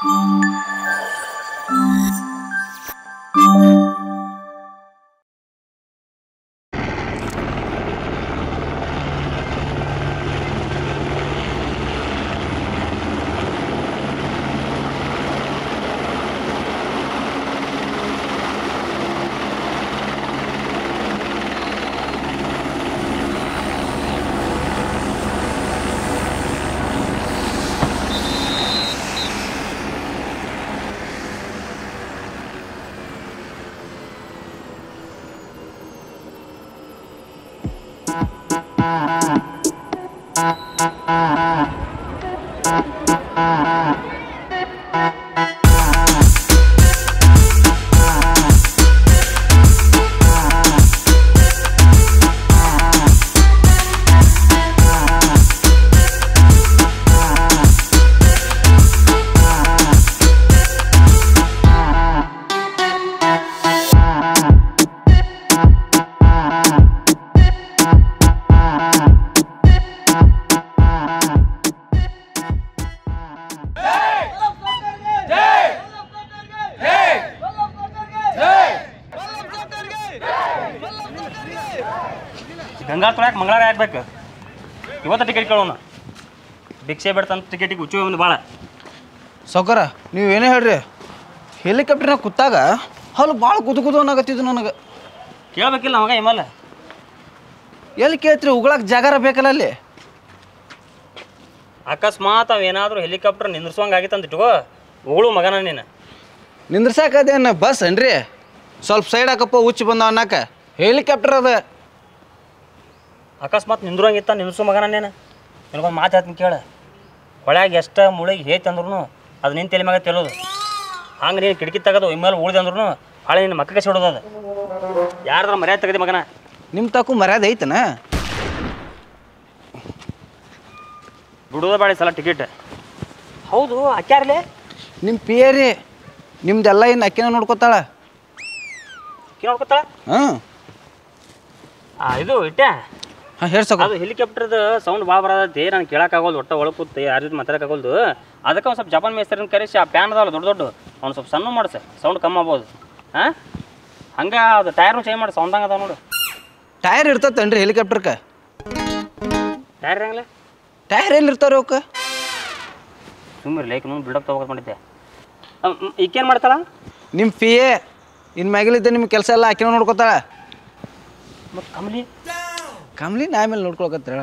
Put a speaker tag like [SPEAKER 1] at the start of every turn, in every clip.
[SPEAKER 1] ಗಂಗಾಳ ತೊಳ್ಯಾಕ ಮಂಗಳಾರ ಆಗ್ಬೇಕು ಇವತ್ತು ಟಿಕೆಟ್ ಕೇಳೋಣ ಭಿಕ್ಷೆ ಬಿಡ್ತಂತ ಟಿಕೆಟಿಗೆ ಹುಚ್ಚು ಒಂದು ಭಾಳ
[SPEAKER 2] ಸೌಕರ ನೀವು ಏನೇ ಹೇಳ್ರಿ ಹೆಲಿಕಾಪ್ಟರ್ನಾಗ ಕೂತಾಗ ಹಲ್ಲು ಭಾಳ ಕುದು ಕುದು ಅನ್ನಕತ್ತಿದ್ದು ನನಗೆ
[SPEAKER 1] ಕೇಳ್ಬೇಕಿಲ್ಲ ಮಗ ಇಮಲ್ಲ
[SPEAKER 2] ಎಲ್ಲಿ ಕೇಳ್ತ್ರಿ ಉಗಳಕ್ಕೆ ಜಾಗಾರ ಬೇಕಲ್ಲ ಅಲ್ಲಿ
[SPEAKER 1] ಅಕಸ್ಮಾತ್ ಅವ ಏನಾದರೂ ಹೆಲಿಕಾಪ್ಟರ್ ನಿಂದ್ರಿಸುವಂಗೆ ಆಗಿತ್ತಂತ ಇಟ್ಕೋ ಉಗುಳು ಮಗನ ನೀನು
[SPEAKER 2] ನಿಂದ್ರಸಾಕದೇನು ಬಸ್ ಏನ್ರಿ ಸ್ವಲ್ಪ ಸೈಡ್ ಹಾಕಪ್ಪ ಹುಚ್ಚು ಬಂದವ ಅನ್ನಕ ಹೆಲಿಕಾಪ್ಟರ್ ಅದ
[SPEAKER 1] ಅಕಸ್ಮಾತ್ ನಿಂದ್ರಂಗಿತ್ತ ನಿಂದ್ರಿಸು ಮಗನ ನೀನು ನಿನಗೊಂದು ಮಾತು ಹೇಳ್ತೀನಿ ಕೇಳು ಹೊಳ್ಯಾಗ ಎಷ್ಟು ಮುಳಿಗೆ ಹೇತಿ ಅಂದ್ರೂ ಅದು ನಿನ್ನ ತಲೆ ಮ್ಯಾಗ ತೆಲೋದು ಹಂಗೆ ನೀನು ಕಿಟಕಿ ತೆಗೆದು ಇಮ್ಮೇಲೆ ಉಳಿದೆ ಅಂದ್ರೂ ಹಾಳೆ ನಿನ್ನ ಮಕ್ಕಕ್ಕೆ ಸಿಡೋದು ಅದು ಯಾರ್ದಾರ ಮರ್ಯಾದೆ ತೆಗೆದಿ ಮಗನ
[SPEAKER 2] ನಿಮ್ಮ ತಕು ಮರ್ಯಾದೆ ಐತನ
[SPEAKER 1] ಬಿಡೋದ ಬೇಡ ಈ ಸಲ ಟಿಕೆಟ್ ಹೌದು ಅಕ್ಯಾರ್ಲೆ
[SPEAKER 2] ನಿಮ್ಮ ಪಿಯರಿ ನಿಮ್ದೆಲ್ಲ ಇನ್ನು ಅಕ್ಕಿನ ನೋಡ್ಕೊತಾಳ
[SPEAKER 1] ಕಿ ನೋಡ್ಕೊತಾಳ
[SPEAKER 2] ಹಾಂ
[SPEAKER 1] ಆ, ಇದು ಇಟ್ಟೆ
[SPEAKER 2] ಹಾಂ ಹೇಳಿ ಸೌಕರ್
[SPEAKER 1] ಅದು ಹೆಲಿಕಾಪ್ಟರ್ದು ಸೌಂಡ್ ಭಾಳ ಬರತೈತಿ ನಾನು ಕೇಳಕ್ಕಾಗೋಲ್ದು ಒಟ್ಟ ಒಳಗೆ ಕೂತು ಯಾರ ಜೊತೆ ಮಾತಾಡಕ್ಕಾಗೋಲ್ದು ಅದಕ್ಕೆ ಒಂದು ಸ್ವಲ್ಪ ಜಪಾನ್ ಮೇಸ್ತರಿನ ಕರೆಸಿ ಆ ಪ್ಯಾನ್ ಅದಾವಲ್ಲ ದೊಡ್ಡ ದೊಡ್ಡ ಅವ್ನು ಸ್ವಲ್ಪ ಸಣ್ಣ ಮಾಡಿಸ ಸೌಂಡ್ ಕಮ್ಮಿ ಆಗ್ಬೋದು ಹಾಂ ಹಂಗೆ ಅದು ಟೈರ್ನು ಚೇಂಜ್ ಮಾಡಿ ಸೌಂಡ್ ಹಂಗೆ ಅದಾವ ನೋಡು
[SPEAKER 2] ಟೈರ್ ಇರ್ತತೇನ್ರಿ ಹೆಲಿಕಾಪ್ಟರ್ಗೆ
[SPEAKER 1] ಟೈರ್ ಹೆಂಗಲೆ
[SPEAKER 2] ಟೈರ್ ಎಲ್ಲಿ ಇರ್ತಾವ್ರಿ ಅವಕ್ಕೆ
[SPEAKER 1] ಸುಮ್ಮನೆ ಲೇಕ್ ಮುಂದೆ ಬಿಲ್ಡಪ್ ತೊಗೋದು ಮಾಡಿದ್ದೆ ಈಕೇನು ಮಾಡ್ತಾಳ
[SPEAKER 2] ನಿಮ್ಮ ಪಿ ಎ ಇನ್ನು ಮ್ಯಾಗಲಿದ್ದ ನಿಮ್ಮ ಕೆಲಸ ಎಲ್ಲ ಆಕಿನ ನೋಡ್ಕೊತಾಳ
[SPEAKER 1] ಮತ್ತು ಕಮಲಿ
[SPEAKER 2] ಕಮ್ಲಿ ನಾ ಆಮೇಲೆ ನೋಡ್ಕೊಳಕತ್ತೇಳ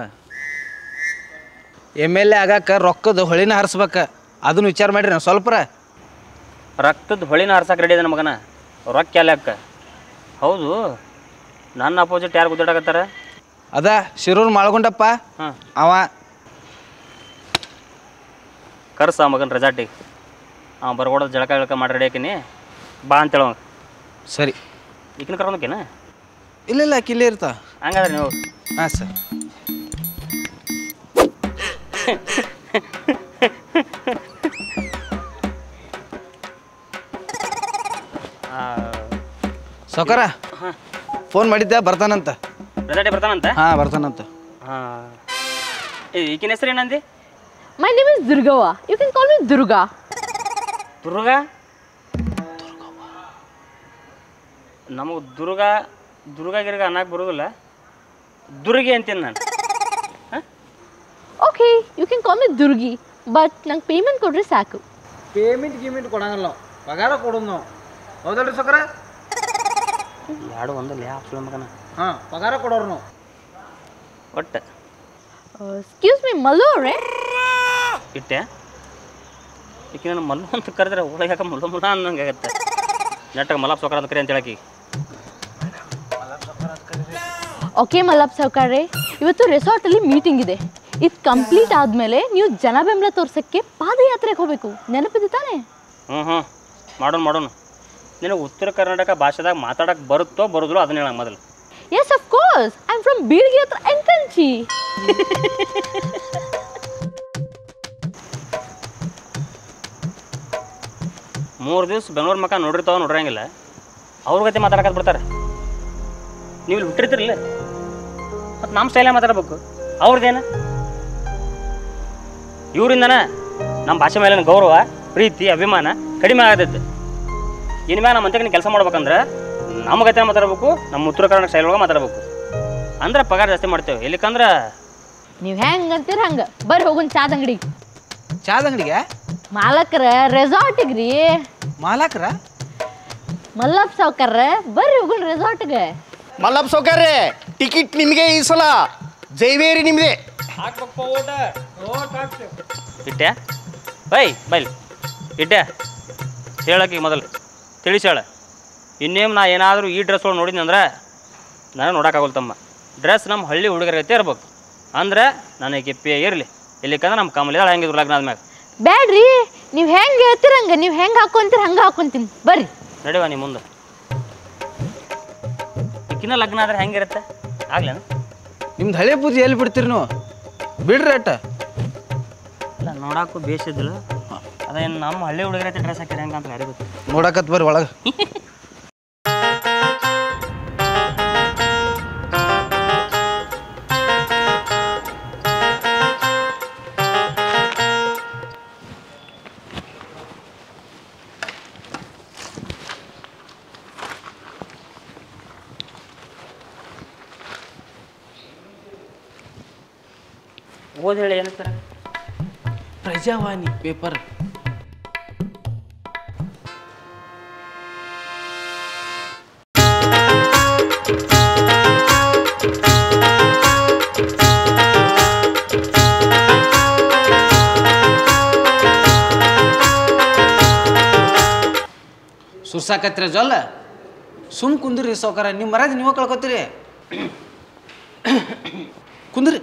[SPEAKER 2] ಎಮ್ ಎಲ್ ಎ ಆಗಾಕ ರೊಕ್ಕದ ಹೊಳಿನ ಹರಿಸ್ಬೇಕ ಅದನ್ನ ವಿಚಾರ ಮಾಡ್ರಿ ನಾವು ಸ್ವಲ್ಪರ
[SPEAKER 1] ರಕ್ತದ ಹೊಳಿನ ಹರ್ಸಕ್ಕೆ ರೆಡಿ ಇದೆ ಮಗನ ರೊಕ್ಕ ಎಲ್ಲಕ್ಕ ಹೌದು ನನ್ನ ಅಪೋಸಿಟ್ ಯಾರು ಗುದ್ದಾಡಕತ್ತಾರ
[SPEAKER 2] ಅದ ಶಿರೂರ್ ಮಾಳ್ಗೊಂಡಪ್ಪ
[SPEAKER 1] ಹಾಂ
[SPEAKER 2] ಅವ
[SPEAKER 1] ಕರ್ಸ ಆ ಮಗನ ರೆಸಾರ್ಟಿಗೆ ಹಾಂ ಬರ್ಕೊಡೋದು ಜಳಕ ಗಿಳಕ ಮಾಡಿ ರೆಡಿ ಹಾಕಿನಿ ಬಾ ಅಂತೇಳ
[SPEAKER 2] ಸರಿ
[SPEAKER 1] ಈಗಿನ ಕರ್ಕೊಂಡೋಕೇನ
[SPEAKER 2] ಇಲ್ಲ ಇಲ್ಲ ಆಕಿ ಇಲ್ಲೇ ಇರ್ತಾವ
[SPEAKER 1] ಹಂಗಾದ್ರೆ ನೀವು
[SPEAKER 2] ಹಾಂ ಸರ್ ಸೌಕರ
[SPEAKER 1] ಹಾಂ
[SPEAKER 2] ಫೋನ್ ಮಾಡಿದ್ದೆ ಬರ್ತಾನಂತ
[SPEAKER 1] ರೆಸಾರ್ಟಿಗೆ ಬರ್ತಾನಂತ
[SPEAKER 2] ಹಾಂ ಬರ್ತಾನಂತ
[SPEAKER 1] ಹಾಂ ಈಗಿನ ಹೆಸರು ಏನಂದಿ
[SPEAKER 3] My name is Durgawa. You can call me Durga.
[SPEAKER 1] ದುರ್ಗ ನಮಗೆ ದುರ್ಗ ದುರ್ಗ ಗಿರ್ಗ ಅನ್ನಕ್ಕೆ ಬರೋದಿಲ್ಲ ದುರ್ಗಿ ಅಂತೀನಿ ನಾನು
[SPEAKER 3] Okay, you can call me Durgi. But ನಂಗೆ ಪೇಮೆಂಟ್ ಕೊಡ್ರಿ ಸಾಕು
[SPEAKER 2] ಪೇಮೆಂಟ್ ಗೀಮೆಂಟ್ ಕೊಡಂಗಿಲ್ಲ ನಾವು ಪಗಾರ ಕೊಡೋದು ನಾವು ಹೌದಲ್ರಿ ಸೌಕರ
[SPEAKER 1] ಎರಡು ಒಂದಲ್ಲಿ ಯಾವ ಸುಳ್ಳು ಮಗನ
[SPEAKER 2] ಹಾಂ ಪಗಾರ ಕೊಡೋರು ನಾವು
[SPEAKER 1] ಒಟ್ಟು
[SPEAKER 3] ಎಕ್ಸ್ಕ್ಯೂಸ್ ಮೀ ಮಲ್ಲು ಅವ್ರೆ
[SPEAKER 1] ಇಟ್ಟೆ ಈಕೆ ನಾನು ಮಲ್ಲು ಅಂತ ಕರೆದ್ರೆ ಒಳಗೆ ಯಾಕೆ ಮಲ್ಲ ಮಲ್ಲ ಅನ್ನಂಗೆ ಆಗತ್ತೆ ನೆಟ್ಟಾಗ ಮಲ್ಲ ಸೊಕರ ಅಂತ ಕರಿ ಅಂತ ಹೇಳಕ್ಕೆ
[SPEAKER 3] ಓಕೆ ಮಲ್ಲಪ್ಪ ಸಾವ್ಕಾರ್ರೆ ಇವತ್ತು ರೆಸಾರ್ಟಲ್ಲಿ ಮೀಟಿಂಗ್ ಇದೆ ಇದು ಕಂಪ್ಲೀಟ್ ಆದಮೇಲೆ ನೀವು ಜನ ಬೆಂಬಲ ತೋರ್ಸೋಕ್ಕೆ ಪಾದಯಾತ್ರೆಗೆ ಹೋಗಬೇಕು ನೆನಪಿದೆ ತಾನೇ
[SPEAKER 1] ಹ್ಞೂ ಹ್ಞೂ ಮಾಡೋಣ ಮಾಡೋಣ ನಿನಗೆ ಉತ್ತರ ಕರ್ನಾಟಕ ಭಾಷೆದಾಗ ಮಾತಾಡಕ್ಕೆ ಬರುತ್ತೋ ಬರೋದಿಲ್ಲ ಅದನ್ನ ಹೇಳಂಗೆ ಮೊದಲು
[SPEAKER 3] yes of course I am from Bilgi ಹತ್ರ ಎಂಕಂಚಿ
[SPEAKER 1] ಮೂರು ದಿವಸ ಬೆಂಗಳೂರು ಮಕ್ಕ ನೋಡಿರ್ತಾವ ನೋಡಿರಂಗಿಲ್ಲ ಅವ್ರ ಗತಿ ಮಾತಾಡಕತ್ ಬಿಡ್ತಾರೆ ನೀವು ಇಲ್ಲಿ ಹುಟ್ಟಿರ್ತಿರಲ್ಲ ಮತ್ತು ನಮ್ಮ ಸ್ಟೈಲೇ ಮಾತಾಡ್ಬೇಕು ಅವ್ರದ್ದೇನ ಇವರಿಂದನ ನಮ್ಮ ಭಾಷೆ ಮೇಲೆ ಗೌರವ ಪ್ರೀತಿ ಅಭಿಮಾನ ಕಡಿಮೆ ಆಗತೈತೆ ಇನ್ಮ್ಯಾಗ ನಮ್ಮ ಮಂತ್ರಿ ಕೆಲಸ ಮಾಡ್ಬೇಕಂದ್ರೆ ನಮ್ಮ ಗತಿ ಮಾತಾಡ್ಬೇಕು ನಮ್ಮ ಉತ್ತರ ಕರ್ನಾಟಕ ಸ್ಟೈಲ್ ಒಳಗೆ ಮಾತಾಡ್ಬೇಕು ಅಂದ್ರೆ ಪಗಾರ ಜಾಸ್ತಿ ಮಾಡ್ತೇವೆ ಇಲ್ಲಿಕಂದ್ರೆ
[SPEAKER 3] ನೀವು ಹೆಂಗೆ ಅಂತೀರ ಹಂಗೆ ಬರ್ರಿ ಹೋಗುನ್ ಚಾದ ಅಂಗಡಿಗೆ
[SPEAKER 2] ಚಾದ ಅಂಗಡಿಗೆ
[SPEAKER 3] ಮಾಲಕ್ರ ರೆಸಾರ್ಟಿಗೆ ರೀ
[SPEAKER 2] ಮಾಲಾಕ್ರ
[SPEAKER 3] ಮಲ್ಲಪ್ಪ ಸಾವ್ಕಾರ ಬರ್ರಿ ಹೋಗುನ್ ರೆಸಾರ್ಟ್ಗೆ
[SPEAKER 4] ಮಲ್ಲಪ್ಪ ಸೌಕರ್ಯ ಟಿಕೆಟ್ ನಿಮಗೆ ಈ ಸಲ ಜೈವೇರಿ ನಿಮ್ಮದೇ
[SPEAKER 1] ಇಟ್ಟೆ ಬೈ ಬೈಲ್ ಇಟ್ಟೆ ಹೇಳಕ್ಕೆ ಮೊದಲು ತಿಳಿಸಿ ಹೇಳ ಇನ್ನೇನು ನಾ ಏನಾದರೂ ಈ ಡ್ರೆಸ್ ಒಳಗೆ ನೋಡಿದ್ನಿ ಅಂದ್ರೆ ನನಗೆ ನೋಡೋಕ್ಕಾಗಲ್ಲ ತಮ್ಮ ಡ್ರೆಸ್ ನಮ್ಮ ಹಳ್ಳಿ ಹುಡುಗರೈತೆ ಇರ್ಬೇಕು ಅಂದ್ರೆ ನನಗೆ ಪೇ ಇರಲಿ ಇಲ್ಲಿಕಂದ್ರೆ ನಮ್ಮ ಕಮಲಿದಾಳ ಹೆಂಗಿದ್ರು ಲಗ್ನ ಆದ್ಮ್ಯಾಗ
[SPEAKER 3] ಬ್ಯಾಡ್ರಿ ನೀವು ಹೆಂಗೆ ಹೇಳ್ತೀರ ಹಂಗೆ ನೀವು ಹೆಂಗೆ ಹಾಕೊಂತೀರ ಹಂಗೆ ಹಾಕೊಂತೀನಿ ಬರ್ರಿ
[SPEAKER 1] ನಡಿವ ನೀ ಮುಂದೆ ಈಕಿನ ಲಗ್ನ ಆದ್ರೆ ಹೆಂಗಿರುತ್ತೆ ಆಗ್ಲೇನು
[SPEAKER 2] ನಿಮ್ದು ಹಳೆ ಬುದ್ಧಿ ಎಲ್ಲಿ ಬಿಡ್ತೀರಿ ನೀವು ಬಿಡ್ರಿ ಅಟ್ಟ
[SPEAKER 1] ಇಲ್ಲ ನೋಡಕ್ಕೂ ಬೇಸಿದ್ದಿಲ್ಲ ಅದೇನು ನಮ್ಮ ಹಳ್ಳಿ ಹುಡುಗರೈತೆ ಡ್ರೆಸ್ ಹಾಕಿರ ಹೆಂಗೆ ಅಂತ ಯಾರಿಗೆ ಗೊತ್ತು
[SPEAKER 2] ನೋಡಕತ್ ಬರ್ರಿ ಒಳಗೆ
[SPEAKER 1] ಓದ್ ಹೇಳಿ ಏನಂತಾರೆ
[SPEAKER 2] ಪ್ರಜಾವಾಣಿ ಪೇಪರ್ ಸುರ್ಸಾಕತ್ರ ಜೊಲ್ಲ ಸುಮ್ ಕುಂದ್ರಿ ಸೌಕರ ನಿಮ್ಮ ಮರ್ಯಾದೆ ನೀವು ಕಳ್ಕೊತೀರಿ ಕುಂದ್ರಿ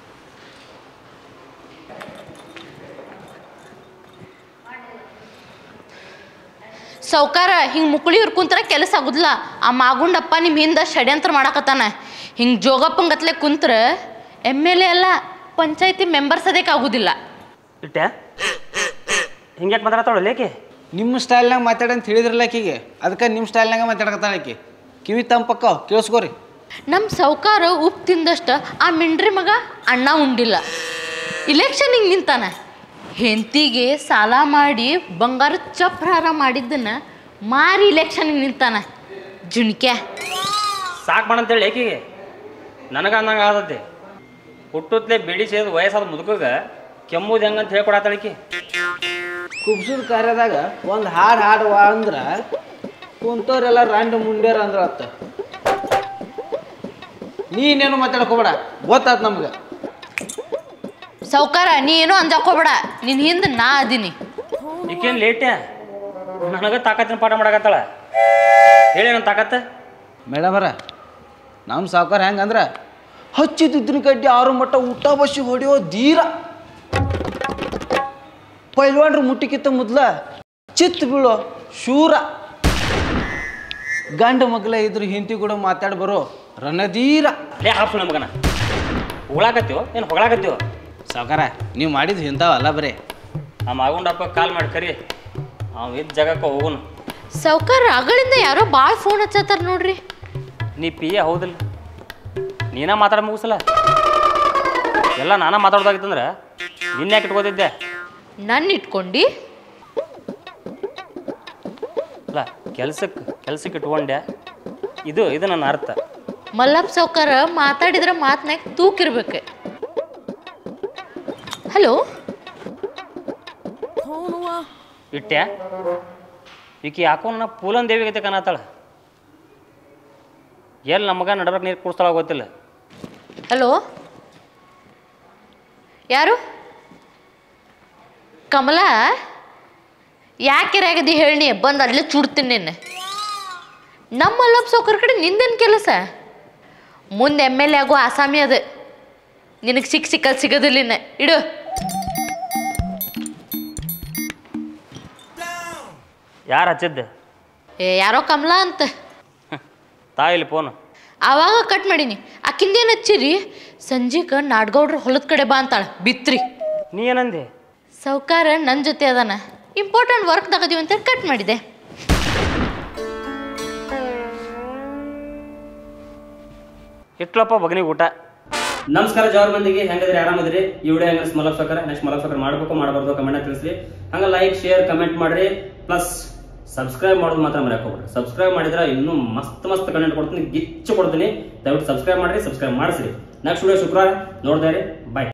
[SPEAKER 3] ಸೌಕಾರ ಹಿಂಗೆ ಮುಕುಳಿ ಕುಂತ್ರ ಕೆಲಸ ಆಗುದಿಲ್ಲ ಆ ಮಾಗುಂಡಪ್ಪ ನಿಮ್ಮ ಹಿಂದೆ ಷಡ್ಯಂತ್ರ ಮಾಡಕತ್ತಾನ ಹಿಂಗೆ ಜೋಗಪ್ಪಂಗತ್ಲೆ ಕುಂತ್ರ ಎಮ್ ಎಲ್ ಎ ಅಲ್ಲ ಪಂಚಾಯತಿ ಮೆಂಬರ್ಸ್ ಅದಕ್ಕೆ ಆಗುದಿಲ್ಲ
[SPEAKER 1] ಇಟ್ಟೆ ಹಿಂಗ್ಯಾಕೆ ಮಾತಾಡ್ತಾವಳ ಲೇಕೆ
[SPEAKER 2] ನಿಮ್ಮ ಸ್ಟೈಲ್ನಾಗ ಮಾತಾಡಿ ಅಂತ ಹೇಳಿದ್ರಲ್ಲ ಆಕಿಗೆ ಅದಕ್ಕೆ ನಿಮ್ಮ ಸ್ಟೈಲ್ನಾಗ ಮಾತಾಡಕತ್ತಾಳ ಆಕಿ ಕಿವಿ ತಂಪಕ್ಕ ಕೇಳಿಸ್ಕೋರಿ
[SPEAKER 3] ನಮ್ಮ ಸೌಕಾರ ಉಪ್ಪು ತಿಂದಷ್ಟು ಆ ಮಿಂಡ್ರಿ ಮಗ ಅಣ್ಣ ಉಂಡಿಲ್ಲ ಇಲೆಕ್ಷನಿಗೆ ನಿಂತಾನ ಹೆಂತಿಗೆ ಸಾಲ ಮಾಡಿ ಬಂಗಾರ ಚಪ್ರಾರ ಮಾಡಿದ್ದನ್ನ ಮಾರಿ ಇಲೆಕ್ಷನಿಗೆ ನಿಂತಾನ ಜುಣ್ಕ್ಯಾ
[SPEAKER 1] ಸಾಕು ಮಾಡಂತೇಳಿ ಏಕಿಗೆ ನನಗೆ ಅನ್ನಂಗೆ ಆದತ್ತೆ ಹುಟ್ಟುತ್ತಲೇ ಬಿಡಿ ಸೇದು ವಯಸ್ಸಾದ ಮುದುಕಗ ಕೆಮ್ಮುದು ಹೆಂಗಂತ ಹೇಳ್ಕೊಡತ್ತಳಿಕೆ
[SPEAKER 2] ಕುಬ್ಸೂರ್ ಕಾರ್ಯದಾಗ ಒಂದು ಹಾಡು ಹಾಡುವ ಅಂದ್ರೆ ಕುಂತವ್ರೆಲ್ಲ ರಾಂಡ್ ಮುಂಡ್ಯಾರ ಅಂದ್ರ ಅತ್ತ ನೀನೇನು ಮಾತಾಡ್ಕೋಬೇಡ ಗೊತ್ತಾತ್ ನಮ್ಗೆ
[SPEAKER 3] ಸೌಕಾರ ನೀ ಏನೋ ಅಂಜಾಕೋಬೇಡ ನಿನ್ನ ಹಿಂದೆ ನಾ ಅದೀನಿ
[SPEAKER 1] ಈಕೇನು ಲೇಟೆ ನನಗೆ ತಾಕತ್ತಿನ ಪಾಠ ಮಾಡಕತ್ತಾಳ ಹೇಳಿ ನನ್ನ ತಾಕತ್ತ
[SPEAKER 2] ಮೇಡಮರ ನಮ್ಮ ಸಾವುಕಾರ ಹೆಂಗಂದ್ರ ಹಚ್ಚಿದಿದ್ರ ಗಡ್ಡಿ ಆರು ಮಟ್ಟ ಊಟ ಬಸ್ಸಿ ಹೊಡಿಯೋ ಧೀರ ಪೈಲ್ವಾನ್ರು ಮುಟ್ಟಿಕಿತ್ತ ಮೊದ್ಲ ಚಿತ್ ಬೀಳೋ ಶೂರ ಗಂಡ ಮಗ್ಲ ಇದ್ರು ಹಿಂತಿ ಕೂಡ ಮಾತಾಡ್ ಬರೋ ರಣಧೀರ
[SPEAKER 1] ಲೇ ಹಾಫ್ ಮಗನ ಉಳಾಕತ್ತೀವೋ ಏನು ಹೊಗಳಾಕತ್ತೀವೋ
[SPEAKER 2] ಸಾವುಕಾರ ನೀವು ಮಾಡಿದ್ ಹಿಂತಾವಲ್ಲ ಬರೇ
[SPEAKER 1] ಆ ಮಾಗುಂಡಪ್ಪ ಕಾಲ್ ಮಾಡಿ ಕರಿ ಅವ ಇದ್ದ ಜಾಗಕ್ಕೆ ಹೋಗುನು
[SPEAKER 3] ಸೌಕಾರ ಅಗಳಿಂದ ಯಾರೋ ಭಾಳ ಫೋನ್ ಹಚ್ಚತ್ತಾರ ನೋಡ್ರಿ
[SPEAKER 1] ನೀ ಪಿ ಎ ಹೌದಿಲ್ಲ ನೀನ ಮಾತಾಡ ಮುಗಿಸಲ್ಲ ಎಲ್ಲ ನಾನ ಮಾತಾಡೋದಾಗಿತ್ತಂದ್ರೆ ನಿನ್ನೆ ಯಾಕೆ ಇಟ್ಕೋತಿದ್ದೆ
[SPEAKER 3] ನನ್ನ ಇಟ್ಕೊಂಡು
[SPEAKER 1] ಅಲ್ಲ ಕೆಲ್ಸಕ್ಕೆ ಕೆಲ್ಸಕ್ಕೆ ಇಟ್ಕೊಂಡೆ ಇದು ಇದು ನನ್ನ ಅರ್ಥ
[SPEAKER 3] ಮಲ್ಲಪ್ಪ ಸೌಕಾರ ಮಾತಾಡಿದ್ರೆ ಮಾತನಾಗ ತೂಕಿರ್ಬೇಕು ಹಲೋ
[SPEAKER 1] ಇಟ್ಟೆ ಈಕಿ ಯಾಕೋ ನನ್ನ ಪೂಲನ್ ದೇವಿ ಗತೆ ಕಾಣತ್ತಾಳ ಎಲ್ಲಿ ನಮಗ ನಡಬರ್ಕ್ ನೀರು ಕುಡಿಸ್ತಾಳ ಗೊತ್ತಿಲ್ಲ
[SPEAKER 3] ಹಲೋ ಯಾರು ಕಮಲ ಯಾಕೆ ರಾಗದಿ ಹೇಳಿ ಬಂದು ಅಲ್ಲೇ ಚುಡ್ತೀನಿ ನಿನ್ನೆ ನಮ್ಮ ಮಲ್ಲಪ್ಪ ಸೌಕರ್ ಕಡೆ ನಿಂದೇನು ಕೆಲಸ ಮುಂದೆ ಎಮ್ ಎಲ್ ಎ ಆಗೋ ಆಸಾಮಿ ಅದು ನಿನಗೆ ಸಿಕ್ಕ ಸಿಕ್ಕಲ್ ಸಿಗೋದಿಲ್ಲ ಇನ್ನು ಇಡು
[SPEAKER 1] ಯಾರು ಹಚ್ಚಿದ್ದೆ
[SPEAKER 3] ಏ ಯಾರೋ ಕಮಲ ಅಂತ
[SPEAKER 1] ತಾಯಿಲಿ ಫೋನು
[SPEAKER 3] ಆವಾಗ ಕಟ್ ಮಾಡೀನಿ ಆಕಿಂದೇನು ಹಚ್ಚಿರಿ ಸಂಜೆಗೆ ನಾಡ್ಗೌಡ್ರ ಹೊಲದ ಕಡೆ ಬಾ ಅಂತಾಳ ಬಿತ್ರಿ
[SPEAKER 1] ನೀ ಏನಂದೆ
[SPEAKER 3] ಸೌಕಾರ ನನ್ನ ಜೊತೆ ಅದಾನ ಇಂಪಾರ್ಟೆಂಟ್ ವರ್ಕ್ ತಗೋದೀವಿ ಅಂತ ಕಟ್ ಮಾಡಿದೆ
[SPEAKER 1] ಇಟ್ಲಪ್ಪ ಬಗನಿಗೆ ಊಟ ನಮಸ್ಕಾರ ಜವಾರ್ ಮಂದಿಗೆ ಹೆಂಗದ್ರಿ ಆರಾಮದ್ರಿ ಈ ವಿಡಿಯೋ ಹೆಂಗ ಸ್ಮಲಪ್ ಸಕರ ನೆಕ್ಸ್ಟ್ ಮಲಪ್ ಸಕರ ಮಾಡ್ಬೇಕು ಮಾಡಬಾರ್ದು ಕಮೆಂಟ್ ತಿಳಿಸ್ರಿ ಹಂಗ ಲೈಕ್ ಶೇರ್ ಕಮೆಂಟ್ ಮಾಡ್ರಿ ಪ್ಲಸ್ ಸಬ್ಸ್ಕ್ರೈಬ್ ಮಾಡೋದು ಮಾತ್ರ ಮರ್ಯಾಕ್ ಹೋಗ್ಬೇಡ್ರಿ ಸಬ್ಸ್ಕ್ರೈಬ್ ಮಾಡಿದ್ರೆ ಇನ್ನೂ ಮಸ್ತ್ ಮಸ್ತ್ ಕಂಟೆಂಟ್ ಕೊಡ್ತೀನಿ ಗಿಚ್ಚು ಕೊಡ್ತೀನಿ ದಯವಿಟ್ಟು ಸಬ್ಸ್ಕ್ರೈಬ್ ಮಾಡ್ರಿ ಸಬ್ಸ್ಕ್ರೈಬ್ ಮಾಡಿಸ್ರಿ ನೆಕ್ಸ್ಟ್ ವಿಡಿಯೋ ಶುಕ್ರವಾರ ನೋಡ್ದೆ ಬಾಯ್